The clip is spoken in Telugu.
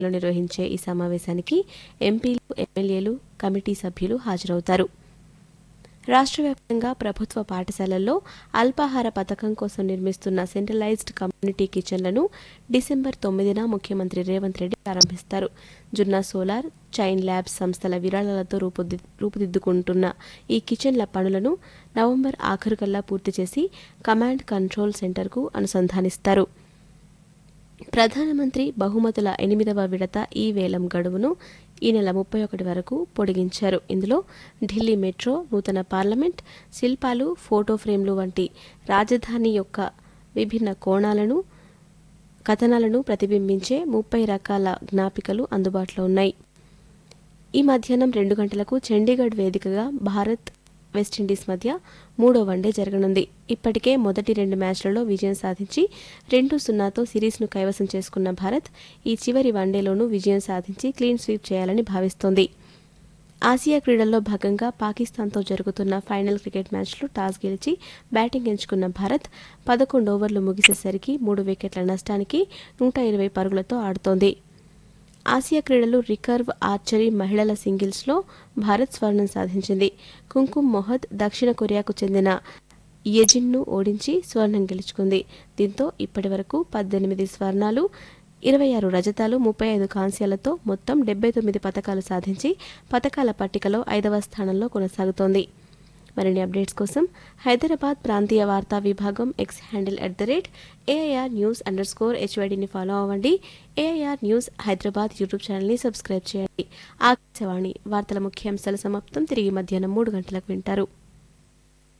నిర్వహించే ఈ సమావేశానికి ఎంపీలు ఎమ్మెల్యేలు కమిటీ సభ్యులు హాజరవుతారు రాష్ట్ర వ్యాప్తంగా ప్రభుత్వ పాఠశాలల్లో అల్పాహార పథకం కోసం నిర్మిస్తున్న సెంట్రలైజ్డ్ కమ్యూనిటీ కిచెన్లను డిసెంబర్ తొమ్మిదిన ముఖ్యమంత్రి రేవంత్ రెడ్డి ప్రారంభిస్తారు జున్నా సోలార్ చైన్ ల్యాబ్స్ సంస్థల విరాళాలతో రూపుది రూపుదిద్దుకుంటున్న ఈ కిచెన్ల పనులను నవంబర్ ఆఖరుకల్లా పూర్తి చేసి కమాండ్ కంట్రోల్ సెంటర్కు అనుసంధానిస్తారు ప్రధానమంత్రి బహుమతుల ఎనిమిదవ విడత ఈ వేలం గడువును ఈ నెల ముప్పై ఒకటి వరకు పొడిగించారు ఇందులో ఢిల్లీ మెట్రో నూతన పార్లమెంట్ శిల్పాలు ఫోటో ఫ్రేమ్లు వంటి రాజధాని యొక్క విభిన్న కోణాలను కథనాలను ప్రతిబింబించే ముప్పై రకాల జ్ఞాపికలు అందుబాటులో ఉన్నాయి ఈ మధ్యాహ్నం రెండు గంటలకు చండీగఢ్ వేదికగా భారత్ వెస్టిండీస్ మధ్య మూడో వన్డే జరగనుంది ఇప్పటికే మొదటి రెండు మ్యాచ్లలో విజయం సాధించి రెండు సున్నాతో సిరీస్ను కైవసం చేసుకున్న భారత్ ఈ చివరి వన్డేలోనూ విజయం సాధించి క్లీన్ స్వీప్ చేయాలని భావిస్తోంది ఆసియా క్రీడల్లో భాగంగా పాకిస్తాన్తో జరుగుతున్న ఫైనల్ క్రికెట్ మ్యాచ్లో టాస్ గెలిచి బ్యాటింగ్ ఎంచుకున్న భారత్ పదకొండు ఓవర్లు ముగిసేసరికి మూడు వికెట్ల నష్టానికి నూట ఇరవై పరుగులతో ఆడుతోంది ఆసియా క్రీడలు రికర్వ్ ఆర్చరీ మహిళల సింగిల్స్లో భారత్ స్వర్ణం సాధించింది కుంకుమ్ మొహద్ దక్షిణ కొరియాకు చెందిన యజిన్ను ఓడించి స్వర్ణం గెలుచుకుంది దీంతో ఇప్పటి వరకు పద్దెనిమిది స్వర్ణాలు ఇరవై ఆరు రజతాలు ముప్పై ఐదు కాంస్యాలతో మొత్తం డెబ్బై తొమ్మిది పథకాలు సాధించి పథకాల పట్టికలో ఐదవ స్థానంలో కొనసాగుతోంది మరిన్ని అప్డేట్స్ కోసం హైదరాబాద్ ప్రాంతీయ వార్తా విభాగం X handle at the rate AIR news underscore హెచ్వైడిని ఫాలో అవ్వండి ఏఐఆర్ న్యూస్ హైదరాబాద్ యూట్యూబ్ ఛానల్ని సబ్స్క్రైబ్ చేయండి ఆకాశవాణి వార్తల ముఖ్యాంశాల సమాప్తం తిరిగి మధ్యాహ్నం మూడు గంటలకు వింటారు